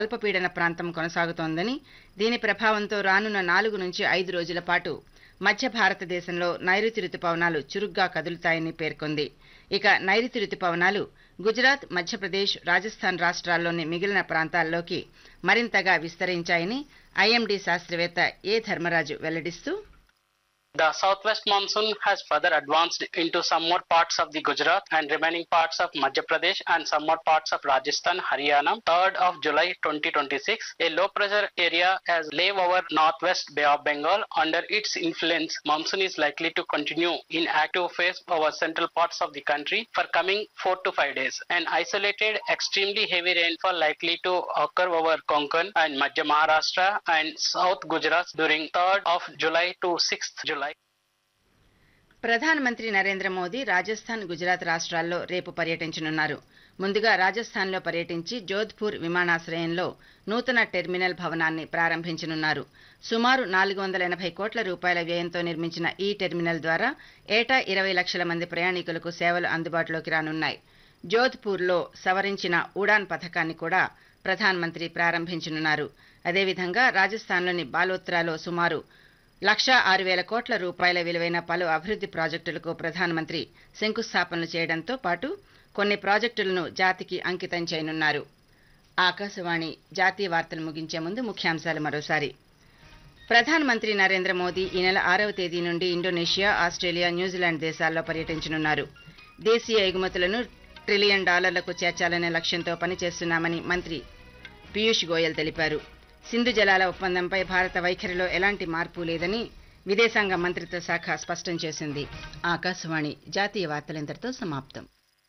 అల్పపీడన ప్రాంతం కొనసాగుతోందని దీని ప్రభావంతో రానున్న నాలుగు నుంచి ఐదు రోజుల పాటు మధ్య భారతదేశంలో నైరుతి రుతుపవనాలు చురుగ్గా కదులుతాయని పేర్కొంది ఇక నైరుతి రుతుపవనాలు గుజరాత్ మధ్యప్రదేశ్ రాజస్థాన్ రాష్ట్రాల్లోని మిగిలిన ప్రాంతాల్లోకి మరింతగా విస్తరించాయని ఐఎండీ శాస్త్రవేత్త ఏ Dharmaraju వెల్లడిస్తూ The southwest monsoon has further advanced into some more parts of the Gujarat and remaining parts of Madhya Pradesh and some more parts of Rajasthan, Haryana. 3rd of July 2026, a low pressure area has laid over northwest Bay of Bengal. Under its influence, monsoon is likely to continue in active phase over central parts of the country for coming 4 to 5 days. An isolated, extremely heavy rainfall likely to occur over Konkan and Madhya Maharashtra and South Gujarat during 3rd of July to 6th July. ప్రధానమంత్రి నరేంద్ర మోదీ రాజస్థాన్ గుజరాత్ రాష్ట్రాల్లో రేపు పర్యటించనున్నారు ముందుగా రాజస్థాన్లో పర్యటించి జోధ్పూర్ విమానాశ్రయంలో నూతన terminal భవనాన్ని ప్రారంభించనున్నారు సుమారు నాలుగు వందల ఎనభై కోట్ల రూపాయల వ్యయంతో నిర్మించిన ఈ టెర్మినల్ ద్వారా ఏటా ఇరవై లక్షల మంది ప్రయాణికులకు సేవలు అందుబాటులోకి రానున్నాయి జోధ్పూర్లో సవరించిన ఉడాన్ పథకాన్ని కూడా ప్రధానమంత్రి ప్రారంభించనున్నారు అదేవిధంగా రాజస్థాన్లోని బాలోత్రాలో సుమారు లక్షా ఆరు వేల కోట్ల రూపాయల విలువైన పలు అభివృద్ధి ప్రాజెక్టులకు ప్రధానమంత్రి శంకుస్థాపనలు చేయడంతో పాటు కొన్ని ప్రాజెక్టులను జాతికి అంకితం చేయనున్నారు ఆకాశవాణి జాతీయ వార్తలు ముగించే ముందు ముఖ్యాంశాలు మరోసారి ప్రధానమంత్రి నరేంద్ర మోదీ ఈ నెల ఆరవ తేదీ నుండి ఇండోనేషియా ఆస్ట్రేలియా న్యూజిలాండ్ దేశాల్లో పర్యటించనున్నారు దేశీయ ఎగుమతులను ట్రిలియన్ డాలర్లకు చేర్చాలనే లక్ష్యంతో పనిచేస్తున్నామని మంత్రి పీయూష్ గోయల్ తెలిపారు సింధు జలాల ఒప్పందంపై భారత వైఖరిలో ఎలాంటి మార్పు లేదని విదేశాంగ మంత్రిత్వ శాఖ స్పష్టం చేసింది ఆకాశవాణి జాతీయ వార్తలింతటితో సమాప్తం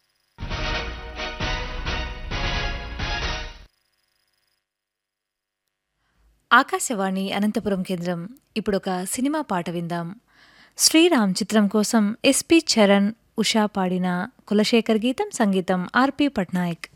ఆకాశవాణి అనంతపురం కేంద్రం ఇప్పుడు ఒక సినిమా పాట విందాం శ్రీరామ్ చిత్రం కోసం ఎస్పి చరణ్ ఉషా పాడిన కులశేఖర్ గీతం సంగీతం ఆర్పి పట్నాయక్